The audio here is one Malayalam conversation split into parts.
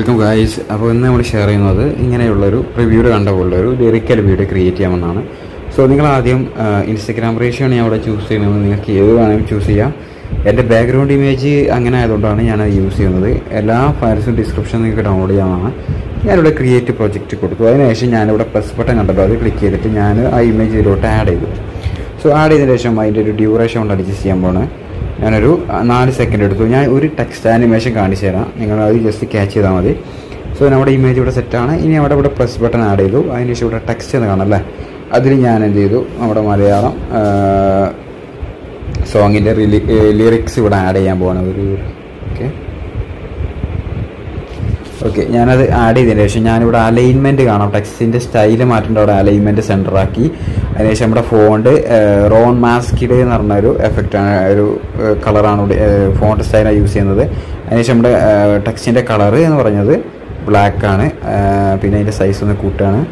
വെൽക്കം ഗായ്സ് അപ്പോൾ ഇന്ന് നമ്മൾ ഷെയർ ചെയ്യുന്നത് ഇങ്ങനെയുള്ളൊരു റിവ്യൂഡ് കണ്ട പോലുള്ള ഒരു ലിറിക്കൽ വീഡിയോ ക്രിയേറ്റ് ചെയ്യാമെന്നാണ് സോ നിങ്ങൾ ആദ്യം ഇൻസ്റ്റഗ്രാം റേഷ്യോ ആണ് ഞാൻ അവിടെ ചൂസ് ചെയ്യുന്നത് നിങ്ങൾക്ക് ഏത് വേണമെങ്കിലും ചൂസ് ചെയ്യാം എൻ്റെ ബാക്ക്ഗ്രൗണ്ട് ഇമേജ് അങ്ങനെ ആയതുകൊണ്ടാണ് ഞാൻ അത് യൂസ് ചെയ്യുന്നത് എല്ലാ ഫയൽസും ഡിസ്ക്രിപ്ഷൻ നിങ്ങൾക്ക് ഡൗൺലോഡ് ചെയ്യാവുന്നതാണ് ഞാനിവിടെ ക്രിയേറ്റ് പ്രൊജക്റ്റ് കൊടുത്തു അതിനുശേഷം ഞാനിവിടെ പ്ലസ് ബട്ടൺ കണ്ടല്ലോ അത് ക്ലിക്ക് ചെയ്തിട്ട് ഞാൻ ആ ഇമേജ് ഇതിലോട്ട് ആഡ് ചെയ്തു സോ ആഡ് ചെയ്തതിന് ശേഷം അതിൻ്റെ ഒരു ഡ്യൂറേഷൻ കൊണ്ട് അഡ്ജസ്റ്റ് ചെയ്യാൻ പോണ് ഞാനൊരു ആ, നാല് സെക്കൻഡ് എടുത്തു ഞാൻ ഒരു ടെക്സ്റ്റ് ആനിമേഷൻ കാണിച്ചു തരാം നിങ്ങൾ അത് ജസ്റ്റ് ക്യാച്ച് ചെയ്താൽ മതി സോ നമ്മുടെ ഇമേജ് ഇവിടെ സെറ്റാണ് ഇനി അവിടെ ഇവിടെ പ്ലസ് ബട്ടൺ ആഡ് ചെയ്തു അതിനുശേഷം ഇവിടെ ടെക്സ്റ്റ് എന്ന് കാണാം അല്ലേ അതിൽ ഞാൻ എന്ത് ചെയ്തു നമ്മുടെ മലയാളം സോങ്ങിൻ്റെ ലിറിക്സ് ഇവിടെ ആഡ് ചെയ്യാൻ പോവാണ് ഒരു ഓക്കെ ഓക്കെ ഞാനത് ആഡ് ചെയ്തതിന് ശേഷം ഞാനിവിടെ അലൈൻമെൻറ്റ് കാണാം ടെക്സ്റ്റിൻ്റെ സ്റ്റൈല് മാറ്റേണ്ട അവിടെ അലൈൻമെൻറ്റ് സെൻറ്റർ ആക്കി അതിനുശേഷം നമ്മുടെ ഫോണ്ട് റോൺ മാസ്കിഡ് എന്ന് പറഞ്ഞ ഒരു എഫക്റ്റാണ് ഒരു കളറാണ് ഇവിടെ ഫോണ്ട് സ്റ്റൈലാണ് യൂസ് ചെയ്യുന്നത് അതിനുശേഷം നമ്മുടെ ടെക്സ്റ്റിൻ്റെ കളറ് എന്ന് പറഞ്ഞത് ബ്ലാക്ക് ആണ് പിന്നെ അതിൻ്റെ സൈസ് ഒന്ന് കൂട്ടുകയാണ്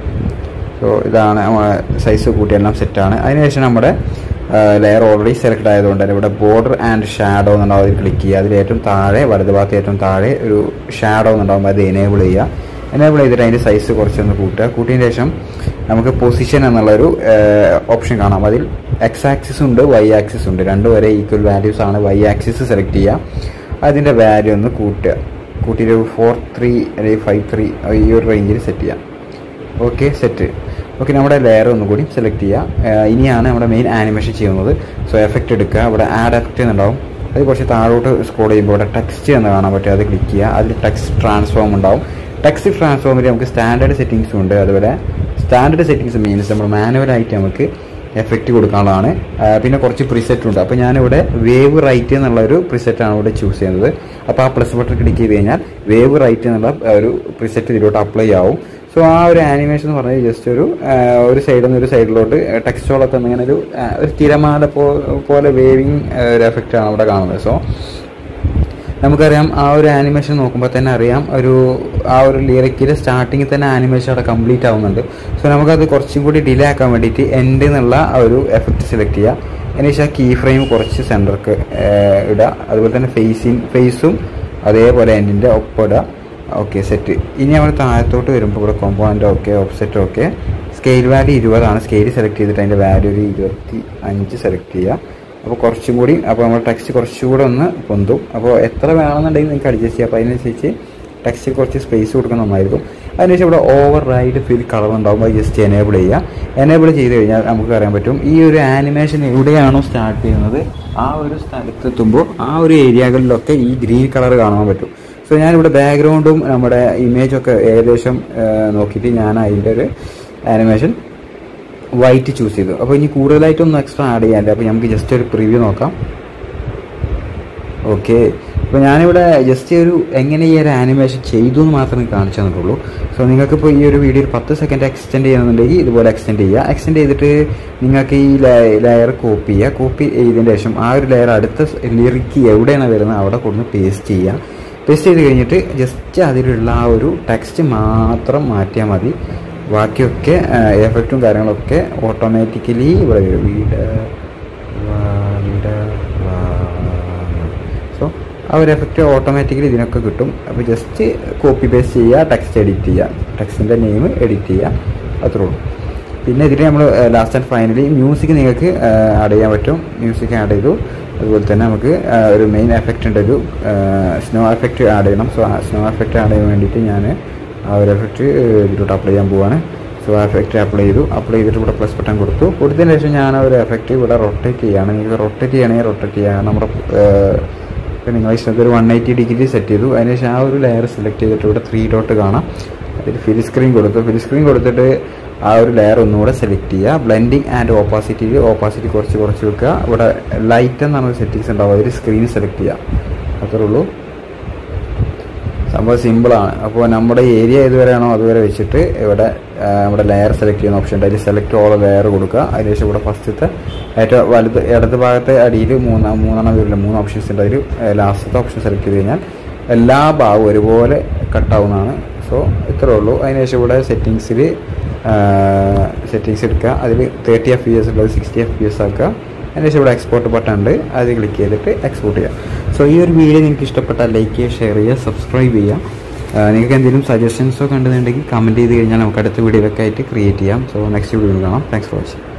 സോ ഇതാണ് സൈസ് കൂട്ടി എല്ലാം സെറ്റാണ് അതിനുശേഷം നമ്മുടെ ലെയർ ഓൾറെഡി സെലക്ട് ആയതുകൊണ്ട് തന്നെ ഇവിടെ ബോർഡർ ആൻഡ് ഷാഡോ എന്നുണ്ടാവും അതിൽ ക്ലിക്ക് ചെയ്യുക അതിൽ ഏറ്റവും താഴെ വലത് ഭാഗത്ത് ഏറ്റവും താഴെ ഒരു ഷാഡോ എന്നുണ്ടാവും അത് എനേബിൾ ചെയ്യുക എനേബിൾ ചെയ്തിട്ട് അതിൻ്റെ സൈസ് കുറച്ചൊന്ന് കൂട്ടുക കൂട്ടിയതിന് ശേഷം നമുക്ക് പൊസിഷൻ എന്നുള്ളൊരു ഓപ്ഷൻ കാണാം അതിൽ എക്സ് ആക്സിസ് ഉണ്ട് വൈ ആക്സിസ് ഉണ്ട് രണ്ടും ഒരേ ഈക്വൽ വാല്യൂസ് ആണ് വൈ ആക്സിസ് സെലക്ട് ചെയ്യുക അതിൻ്റെ വാല്യൂ ഒന്ന് കൂട്ടുക കൂട്ടിയിട്ട് ഒരു ഫോർ ത്രീ അല്ലെങ്കിൽ ഫൈവ് ത്രീ ഈ ഒരു റേഞ്ചിൽ സെറ്റ് ചെയ്യാം ഓക്കെ സെറ്റ് ഓക്കെ നമ്മുടെ ലെയർ ഒന്നും കൂടി സെലക്ട് ചെയ്യുക ഏഹ് ഇനിയാണ് നമ്മുടെ മെയിൻ ആനിമേഷൻ ചെയ്യുന്നത് സോ എഫക്റ്റ് എടുക്കുക ഇവിടെ ആഡ് എഫക്റ്റ് എന്നുണ്ടാവും അത് കുറച്ച് താഴോട്ട് സ്ക്രോൾ ചെയ്യുമ്പോൾ ഇവിടെ ടെക്സ്റ്റ് എന്ന് കാണാൻ പറ്റും അത് ക്ലിക്ക് ചെയ്യുക അതിൽ ടെക്സ്റ്റ് ട്രാൻസ്ഫോം ഉണ്ടാവും ടെക്സ്റ്റ് ട്രാൻസ്ഫോമിൽ നമുക്ക് സ്റ്റാൻഡേർഡ് സെറ്റിങ്സും ഉണ്ട് അതുപോലെ സ്റ്റാൻഡേർഡ് സെറ്റിങ്സ് മീൻസ് നമ്മൾ മാനുവലായിട്ട് നമുക്ക് എഫക്റ്റ് കൊടുക്കാനുള്ളതാണ് ആ, പിന്നെ കുറച്ച് പ്രിസെറ്റ് ഉണ്ട് അപ്പോൾ ഞാനിവിടെ വേവ് റൈറ്റ് എന്നുള്ള ഒരു പ്രിസെറ്റാണ് ഇവിടെ ചൂസ് ചെയ്യുന്നത് അപ്പോൾ ആ പ്ലസ് ബട്ടൺ ക്ലിക്ക് ചെയ്ത് കഴിഞ്ഞാൽ വേവ് റൈറ്റ് എന്നുള്ള ആ, ഒരു പ്രിസെറ്റ് ഇതിലോട്ട് അപ്ലൈ ആവും സോ ആ ഒരു ആനിമേഷൻ എന്ന് പറഞ്ഞാൽ ജസ്റ്റ് ഒരു ആ, ഒരു സൈഡിൽ നിന്ന് ഒരു സൈഡിലോട്ട് ടെക്സ്റ്റോളൊക്കെ ഇങ്ങനെ ഒരു ആ, ഒരു തിരമാല പോ- പോലെ വേവിങ് ഒരു എഫക്റ്റാണ് അവിടെ കാണുന്നത് സോ നമുക്കറിയാം ആ ഒരു ആനിമേഷൻ നോക്കുമ്പോൾ തന്നെ അറിയാം ഒരു ആ ഒരു ലിറിക്കിൻ്റെ സ്റ്റാർട്ടിങ്ങിൽ തന്നെ ആനിമേഷൻ അവിടെ കംപ്ലീറ്റ് ആവുന്നുണ്ട് സോ നമുക്കത് കുറച്ചും കൂടി ഡിലേ ആക്കാൻ വേണ്ടിയിട്ട് എൻഡ് എന്നുള്ള ആ ഒരു എഫക്റ്റ് സെലക്ട് ചെയ്യുക അതിനുശേഷം ആ കീ ഫ്രെയിം കുറച്ച് സെൻറ്റർക്ക് ഇടുക അതുപോലെ തന്നെ ഫേസിങ് ഫേസും അതേപോലെ എൻഡിൻ്റെ ഒപ്പം ഇടുക ഓക്കെ സെറ്റ് ഇനി നമ്മൾ താഴത്തോട്ട് വരുമ്പോൾ ഇവിടെ component okay offset okay scale value ഇരുപതാണ് സ്കെയിൽ സെലക്ട് ചെയ്തിട്ട് അതിൻ്റെ വാല്യൂ ഒരു ഇരുപത്തി അഞ്ച് സെലക്ട് ചെയ്യുക അപ്പോൾ കുറച്ചും കൂടി അപ്പോൾ നമ്മൾ ടെക്സ്റ്റ് കുറച്ചുകൂടെ ഒന്ന് പൊന്തും അപ്പോൾ എത്ര വേണമെന്നുണ്ടെങ്കിൽ നിങ്ങൾക്ക് അഡ്ജസ്റ്റ് ചെയ്യാം അപ്പോൾ അതിനനുസരിച്ച് ടെക്സ്റ്റ് കുറച്ച് സ്പേസ് കൊടുക്കുന്ന നന്നായിരിക്കും അതിനുശേഷം ഇവിടെ ഓവർ റൈഡ് ഫീൽ കളർ ഉണ്ടാകുമ്പോൾ അത് ജസ്റ്റ് എനേബിൾ ചെയ്യുക എനേബിൾ ചെയ്ത് കഴിഞ്ഞാൽ നമുക്ക് അറിയാൻ പറ്റും ഈ ഒരു ആനിമേഷൻ എവിടെയാണോ സ്റ്റാർട്ട് ചെയ്യുന്നത് ആ ഒരു സ്ഥലത്തെത്തുമ്പോൾ ആ ഒരു ഏരിയകളിലൊക്കെ ഈ ഗ്രീൻ കളർ കാണാൻ പറ്റും സോ ഞാനിവിടെ ബാക്ക്ഗ്രൗണ്ടും നമ്മുടെ ഇമേജൊക്കെ ഏകദേശം ആ, നോക്കിയിട്ട് ഞാൻ അതിൻ്റെ ഒരു ആനിമേഷൻ വൈറ്റ് ചൂസ് ചെയ്തു അപ്പോൾ ഇനി കൂടുതലായിട്ടൊന്നും എക്സ്ട്രാ ആഡ് ചെയ്യാനില്ല അപ്പോൾ നമുക്ക് ജസ്റ്റ് ഒരു പ്രിവ്യൂ നോക്കാം ഓക്കെ അപ്പോൾ ഞാനിവിടെ ജസ്റ്റ് ഒരു എങ്ങനെ ഈ ഒരു ആനിമേഷൻ ചെയ്തു എന്ന് മാത്രമേ കാണിച്ചു തന്നിട്ടുള്ളൂ സോ നിങ്ങൾക്കിപ്പോൾ ഈ ഒരു വീഡിയോ പത്ത് സെക്കൻഡ് എക്സ്റ്റെൻഡ് ചെയ്യുന്നുണ്ടെങ്കിൽ ഇതുപോലെ എക്സ്റ്റെൻഡ് ചെയ്യുക എക്സ്റ്റെൻഡ് ചെയ്തിട്ട് നിങ്ങൾക്ക് ഈ ലെയർ കോപ്പി ചെയ്യുക കോപ്പി ചെയ്തതിന് ശേഷം ആ ഒരു ലെയർ അടുത്ത ലിറിക്ക് എവിടെയാണ് വരുന്നത് അവിടെ കൊടുന്ന് പേസ്റ്റ് ചെയ്യുക പേസ്റ്റ് ചെയ്ത് കഴിഞ്ഞിട്ട് ജസ്റ്റ് അതിലുള്ള ആ ഒരു ടെക്സ്റ്റ് മാത്രം മാറ്റിയാൽ മതി ബാക്കിയൊക്കെ എഫക്റ്റും കാര്യങ്ങളൊക്കെ ഓട്ടോമാറ്റിക്കലി ഇവിടെ വരും വീട് സോ ആ ഒരു എഫക്റ്റ് ഓട്ടോമാറ്റിക്കലി ഇതിനൊക്കെ കിട്ടും അപ്പോൾ ജസ്റ്റ് കോപ്പി പേസ്റ്റ് ചെയ്യുക ടെക്സ്റ്റ് എഡിറ്റ് ചെയ്യുക ടെക്സ്റ്റിൻ്റെ നെയിം എഡിറ്റ് ചെയ്യുക അത്രേ ഉള്ളൂ പിന്നെ ഇതിൽ നമ്മൾ ലാസ്റ്റ് ആൻഡ് ഫൈനലി മ്യൂസിക് നിങ്ങൾക്ക് ആഡ് ചെയ്യാൻ പറ്റും മ്യൂസിക് ആഡ് ചെയ്തു അതുപോലെ തന്നെ നമുക്ക് ആ, ഒരു മെയിൻ എഫക്റ്റ് ഉണ്ട് ഒരു സ്നോ എഫക്റ്റ് ആഡ് ചെയ്യണം സോ ആ സ്നോ എഫക്റ്റ് ആഡ് ചെയ്യാൻ വേണ്ടിയിട്ട് ഞാൻ ആ ഒരു എഫക്റ്റ് ഇതിലോട്ട് അപ്ലൈ ചെയ്യാൻ പോവാണ് സോ ആ എഫക്റ്റ് അപ്ലൈ ചെയ്തു അപ്ലൈ ചെയ്തിട്ട് ഇവിടെ പ്ലസ് ബട്ടൺ കൊടുത്തു കൊടുത്തതിന് ശേഷം ഞാൻ ആ ഒരു എഫക്റ്റ് ഇവിടെ റൊട്ടേറ്റ് ചെയ്യാണ് നിങ്ങൾക്ക് റൊട്ടേറ്റ് ചെയ്യണമെങ്കിൽ റൊട്ടേറ്റ് ചെയ്യാം നമ്മുടെ ഇപ്പം നിങ്ങളെ ഇഷ്ടത്തിൽ ഒരു വൺ എയ്റ്റി ഡിഗ്രി സെറ്റ് ചെയ്തു അതിനുശേഷം ആ ഒരു ലെയർ സെലക്ട് ചെയ്തിട്ട് ഇവിടെ ത്രീ ഡോട്ട് കാണാം അതിൽ ഫിൽ സ്ക്രീൻ കൊടുത്തു ഫിൽ സ്ക്രീൻ കൊടുത്തിട്ട് ആ ഒരു ലെയർ ഒന്നുകൂടെ സെലക്ട് ചെയ്യുക ബ്ലെൻഡിങ് ആൻഡ് ഓപ്പോസിറ്റിയിൽ ഓപ്പോസിറ്റി കുറച്ച് കുറച്ച് വെക്കുക ഇവിടെ ലൈറ്റ് എന്നാണ് സെറ്റിങ്സ് ഉണ്ടാവും അതിൽ സ്ക്രീൻ സെലക്ട് ചെയ്യുക അത്രേ ഉള്ളൂ സംഭവം സിമ്പിളാണ് അപ്പോൾ നമ്മുടെ ഏരിയ ഏതുവരെയാണോ അതുവരെ വെച്ചിട്ട് ഇവിടെ ആ, നമ്മുടെ ലെയർ സെലക്ട് ചെയ്യുന്ന ഓപ്ഷൻ ഉണ്ട് അതിൽ സെലക്ട് ഓൾ ലെയർ കൊടുക്കുക അതിനുശേഷം ഇവിടെ ഫസ്റ്റത്തെ ഏറ്റവും വലുത് ഇടത് ഭാഗത്തെ അടിയിൽ മൂന്ന് മൂന്നെണ്ണം വരില്ല മൂന്ന് ഓപ്ഷൻസ് ഉണ്ട് അതിൽ ലാസ്റ്റത്തെ ഓപ്ഷൻ സെലക്ട് ചെയ്ത് കഴിഞ്ഞാൽ എല്ലാ ഭാഗവും ഒരുപോലെ കട്ടാവുന്നതാണ് സോ ഇത്രേ ഉള്ളൂ അതിനുശേഷം ഇവിടെ സെറ്റിങ്സിൽ സെറ്റിങ്സ് എടുക്കുക അതിൽ തേർട്ടി എഫ് പി എസ് ഉള്ളത് സിക്സ്റ്റി എഫ് പി എസ് ആക്കുക അതിനുശേഷം ഇവിടെ എക്സ്പോർട്ട് ബട്ടൺ ഉണ്ട് അത് ക്ലിക്ക് ചെയ്തിട്ട് എക്സ്പോർട്ട് ചെയ്യാം സോ ഈ ഒരു വീഡിയോ നിങ്ങൾക്ക് ഇഷ്ടപ്പെട്ടാൽ ലൈക്ക് ചെയ്യുക ഷെയർ ചെയ്യുക സബ്സ്ക്രൈബ് ചെയ്യുക നിങ്ങൾക്ക് എന്തെങ്കിലും സജഷൻസോ കണ്ടെന്നുണ്ടെങ്കിൽ കമൻറ്റ് ചെയ്ത് കഴിഞ്ഞാൽ നമുക്ക് അടുത്ത വീഡിയോയൊക്കെ ആയിട്ട് ക്രിയേറ്റ് ചെയ്യാം സോ നെക്സ്റ്റ് വീഡിയോ കാണാം താങ്ക്സ് ഫോർ വാച്ചിങ്